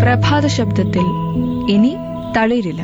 പ്രഭാത ശബ്ദത്തിൽ ഇനി തളിരില്ല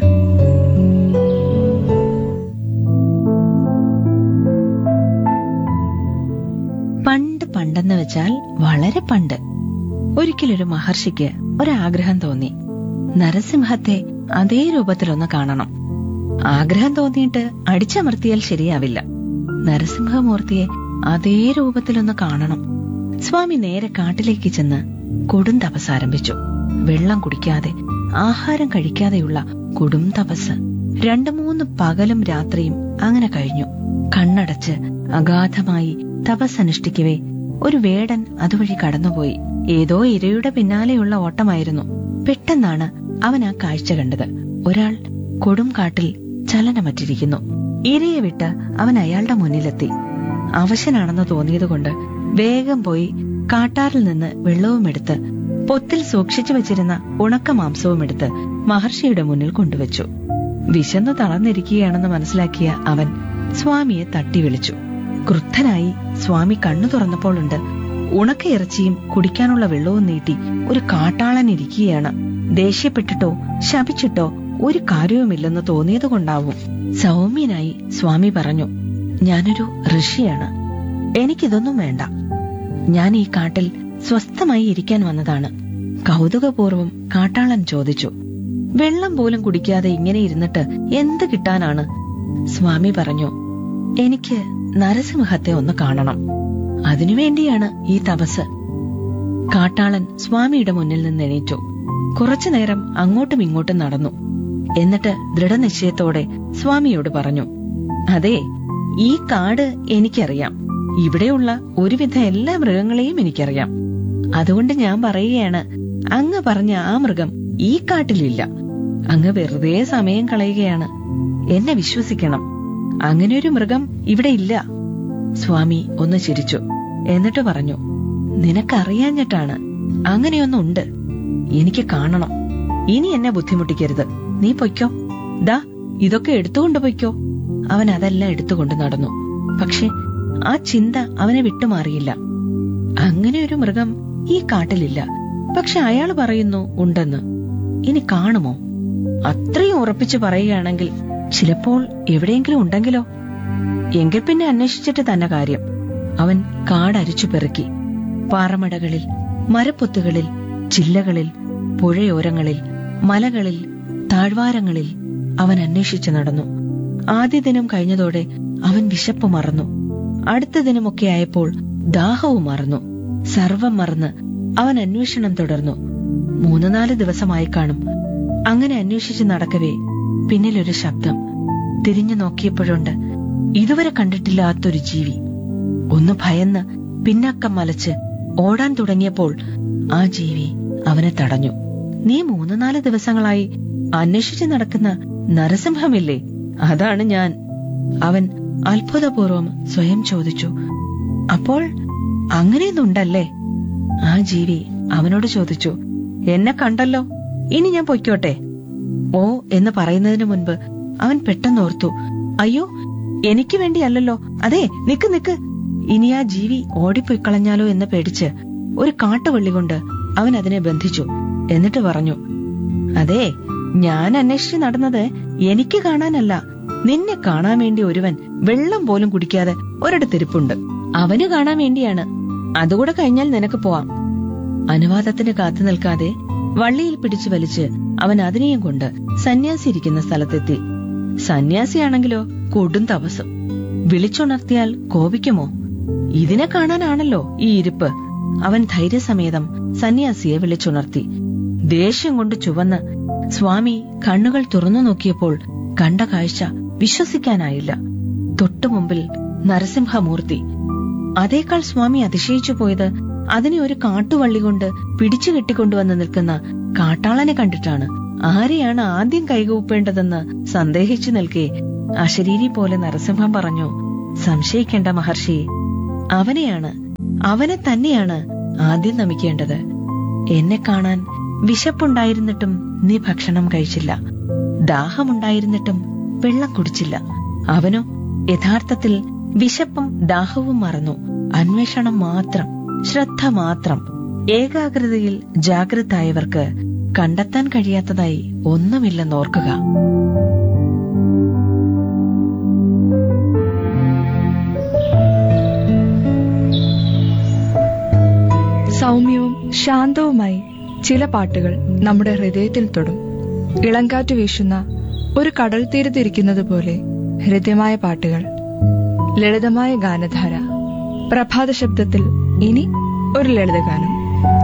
പണ്ട് പണ്ടെന്ന് വെച്ചാൽ വളരെ പണ്ട് ഒരിക്കലൊരു മഹർഷിക്ക് ഒരാഗ്രഹം തോന്നി നരസിംഹത്തെ അതേ രൂപത്തിലൊന്ന് കാണണം ആഗ്രഹം തോന്നിയിട്ട് അടിച്ചമർത്തിയാൽ ശരിയാവില്ല നരസിംഹമൂർത്തിയെ അതേ രൂപത്തിലൊന്ന് കാണണം സ്വാമി നേരെ കാട്ടിലേക്ക് ചെന്ന് കൊടും തപസ് ആരംഭിച്ചു വെള്ളം കുടിക്കാതെ ആഹാരം കഴിക്കാതെയുള്ള കൊടും തപസ് രണ്ടു മൂന്ന് പകലും രാത്രിയും അങ്ങനെ കഴിഞ്ഞു കണ്ണടച്ച് അഗാധമായി തപസ് അനുഷ്ഠിക്കവേ ഒരു വേടൻ അതുവഴി കടന്നുപോയി ഏതോ ഇരയുടെ പിന്നാലെയുള്ള ഓട്ടമായിരുന്നു പെട്ടെന്നാണ് അവൻ ആ കാഴ്ച കണ്ടത് ഒരാൾ കൊടും കാട്ടിൽ ചലനമറ്റിരിക്കുന്നു ഇരയെ വിട്ട് അവൻ അയാളുടെ മുന്നിലെത്തി അവശനാണെന്ന് തോന്നിയതുകൊണ്ട് വേഗം പോയി കാട്ടാറിൽ നിന്ന് വെള്ളവും എടുത്ത് പൊത്തിൽ സൂക്ഷിച്ചു വെച്ചിരുന്ന ഉണക്ക മാംസവും എടുത്ത് മഹർഷിയുടെ മുന്നിൽ കൊണ്ടുവച്ചു വിശന്നു തളർന്നിരിക്കുകയാണെന്ന് മനസ്സിലാക്കിയ അവൻ സ്വാമിയെ തട്ടി വിളിച്ചു ക്രുദ്ധനായി സ്വാമി കണ്ണു തുറന്നപ്പോഴുണ്ട് ഉണക്കയിറച്ചിയും കുടിക്കാനുള്ള വെള്ളവും നീട്ടി ഒരു കാട്ടാളൻ ഇരിക്കുകയാണ് ദേഷ്യപ്പെട്ടിട്ടോ ശപിച്ചിട്ടോ ഒരു കാര്യവുമില്ലെന്ന് തോന്നിയതുകൊണ്ടാവും സൗമ്യനായി സ്വാമി പറഞ്ഞു ഞാനൊരു ഋഷിയാണ് എനിക്കിതൊന്നും വേണ്ട ഞാൻ ഈ കാട്ടിൽ സ്വസ്ഥമായി ഇരിക്കാൻ വന്നതാണ് കൗതുകപൂർവം കാട്ടാളൻ ചോദിച്ചു വെള്ളം പോലും കുടിക്കാതെ ഇങ്ങനെ ഇരുന്നിട്ട് എന്ത് കിട്ടാനാണ് സ്വാമി പറഞ്ഞു എനിക്ക് നരസിംഹത്തെ ഒന്ന് കാണണം അതിനുവേണ്ടിയാണ് ഈ തപസ് കാട്ടാളൻ സ്വാമിയുടെ മുന്നിൽ നിന്ന് എണീറ്റു കുറച്ചുനേരം അങ്ങോട്ടും ഇങ്ങോട്ടും നടന്നു എന്നിട്ട് ദൃഢനിശ്ചയത്തോടെ സ്വാമിയോട് പറഞ്ഞു അതെ ഈ കാട് എനിക്കറിയാം ഇവിടെയുള്ള ഒരുവിധ എല്ലാ മൃഗങ്ങളെയും എനിക്കറിയാം അതുകൊണ്ട് ഞാൻ പറയുകയാണ് അങ്ങ് പറഞ്ഞ ആ മൃഗം ഈ കാട്ടിലില്ല അങ്ങ് വെറുതെ സമയം കളയുകയാണ് എന്നെ വിശ്വസിക്കണം അങ്ങനെ ഒരു മൃഗം ഇവിടെ ഇല്ല സ്വാമി ഒന്ന് ചിരിച്ചു എന്നിട്ട് പറഞ്ഞു നിനക്കറിയാഞ്ഞിട്ടാണ് അങ്ങനെയൊന്നുണ്ട് എനിക്ക് കാണണം ഇനി എന്നെ ബുദ്ധിമുട്ടിക്കരുത് നീ പൊയ്ക്കോ ദാ ഇതൊക്കെ എടുത്തുകൊണ്ട് പൊയ്ക്കോ അവൻ അതെല്ലാം എടുത്തുകൊണ്ട് നടന്നു പക്ഷെ ആ ചിന്ത അവനെ വിട്ടുമാറിയില്ല അങ്ങനെ ഒരു മൃഗം ഈ കാട്ടിലില്ല പക്ഷെ അയാൾ പറയുന്നു ഉണ്ടെന്ന് ഇനി കാണുമോ അത്രയും ഉറപ്പിച്ചു പറയുകയാണെങ്കിൽ ചിലപ്പോൾ എവിടെയെങ്കിലും ഉണ്ടെങ്കിലോ എങ്കിൽ പിന്നെ അന്വേഷിച്ചിട്ട് തന്നെ കാര്യം അവൻ കാടരിച്ചു പെറുക്കി പാറമടകളിൽ മരപ്പൊത്തുകളിൽ ചില്ലകളിൽ പുഴയോരങ്ങളിൽ മലകളിൽ താഴ്വാരങ്ങളിൽ അവൻ അന്വേഷിച്ചു നടന്നു ആദ്യ ദിനം കഴിഞ്ഞതോടെ അവൻ വിശപ്പ് മറന്നു അടുത്ത ദിനമൊക്കെ ആയപ്പോൾ ദാഹവും മറന്നു സർവം മറന്ന് അവൻ അന്വേഷണം തുടർന്നു മൂന്ന് നാല് ദിവസമായി കാണും അങ്ങനെ അന്വേഷിച്ച് നടക്കവേ പിന്നിലൊരു ശബ്ദം തിരിഞ്ഞു നോക്കിയപ്പോഴുണ്ട് ഇതുവരെ കണ്ടിട്ടില്ലാത്തൊരു ജീവി ഒന്ന് ഭയന്ന് പിന്നാക്കം മലച്ച് ഓടാൻ തുടങ്ങിയപ്പോൾ ആ ജീവി അവനെ തടഞ്ഞു നീ മൂന്ന് നാല് ദിവസങ്ങളായി അന്വേഷിച്ച് നടക്കുന്ന നരസിംഹമില്ലേ അതാണ് ഞാൻ അവൻ അത്ഭുതപൂർവം സ്വയം ചോദിച്ചു അപ്പോൾ അങ്ങനെയൊന്നുണ്ടല്ലേ ആ ജീവി അവനോട് ചോദിച്ചു എന്നെ കണ്ടല്ലോ ഇനി ഞാൻ പൊയ്ക്കോട്ടെ ഓ എന്ന് പറയുന്നതിന് മുൻപ് അവൻ പെട്ടെന്നോർത്തു അയ്യോ എനിക്ക് വേണ്ടിയല്ലല്ലോ അതെ നിക്ക് നിക്ക് ഇനി ആ ജീവി ഓടിപ്പോയി കളഞ്ഞാലോ എന്ന് പേടിച്ച് ഒരു കാട്ടുവള്ളി കൊണ്ട് അവൻ അതിനെ ബന്ധിച്ചു എന്നിട്ട് പറഞ്ഞു അതെ ഞാൻ അന്വേഷിച്ച് നടന്നത് എനിക്ക് കാണാനല്ല നിന്നെ കാണാൻ വേണ്ടി ഒരുവൻ വെള്ളം പോലും കുടിക്കാതെ ഒരിടത്തിരിപ്പുണ്ട് അവന് കാണാൻ വേണ്ടിയാണ് അതുകൂടെ കഴിഞ്ഞാൽ നിനക്ക് പോവാം അനുവാദത്തിന് കാത്തു നിൽക്കാതെ വള്ളിയിൽ പിടിച്ചു വലിച്ച് അവൻ അതിനെയും കൊണ്ട് സന്യാസി ഇരിക്കുന്ന സ്ഥലത്തെത്തി സന്യാസിയാണെങ്കിലോ കൊടും തപസ്സും വിളിച്ചുണർത്തിയാൽ കോപിക്കുമോ ഇതിനെ കാണാനാണല്ലോ ഈ ഇരിപ്പ് അവൻ ധൈര്യസമേതം സന്യാസിയെ വിളിച്ചുണർത്തി ദേഷ്യം കൊണ്ട് ചുവന്ന് സ്വാമി കണ്ണുകൾ തുറന്നു നോക്കിയപ്പോൾ കണ്ട കാഴ്ച വിശ്വസിക്കാനായില്ല തൊട്ടുമുമ്പിൽ നരസിംഹമൂർത്തി അതേക്കാൾ സ്വാമി അതിശയിച്ചു പോയത് അതിനെ ഒരു കാട്ടുവള്ളി കൊണ്ട് പിടിച്ചു കെട്ടിക്കൊണ്ടുവന്ന് നിൽക്കുന്ന കാട്ടാളനെ കണ്ടിട്ടാണ് ആരെയാണ് ആദ്യം കൈകൂപ്പേണ്ടതെന്ന് സന്ദേഹിച്ചു നിൽക്കെ അശരീരി പോലെ നരസിംഹം പറഞ്ഞു സംശയിക്കേണ്ട മഹർഷി അവനെയാണ് അവനെ തന്നെയാണ് ആദ്യം നമിക്കേണ്ടത് എന്നെ കാണാൻ വിശപ്പുണ്ടായിരുന്നിട്ടും നീ ഭക്ഷണം കഴിച്ചില്ല ദാഹമുണ്ടായിരുന്നിട്ടും വെള്ളം കുടിച്ചില്ല അവനോ യഥാർത്ഥത്തിൽ വിശപ്പും ദാഹവും മറന്നു അന്വേഷണം മാത്രം ശ്രദ്ധ മാത്രം ഏകാഗ്രതയിൽ ജാഗ്രതായവർക്ക് കണ്ടെത്താൻ കഴിയാത്തതായി ഒന്നുമില്ലെന്നോർക്കുക സൗമ്യവും ശാന്തവുമായി ചില പാട്ടുകൾ നമ്മുടെ ഹൃദയത്തിൽ തൊടും ഇളങ്കാറ്റ് വീശുന്ന ഒരു കടൽ തീരത്തിരിക്കുന്നത് പോലെ ഹൃദ്യമായ പാട്ടുകൾ ലളിതമായ ഗാനധാര പ്രഭാത ശബ്ദത്തിൽ ഇനി ഒരു ലളിതഗാനം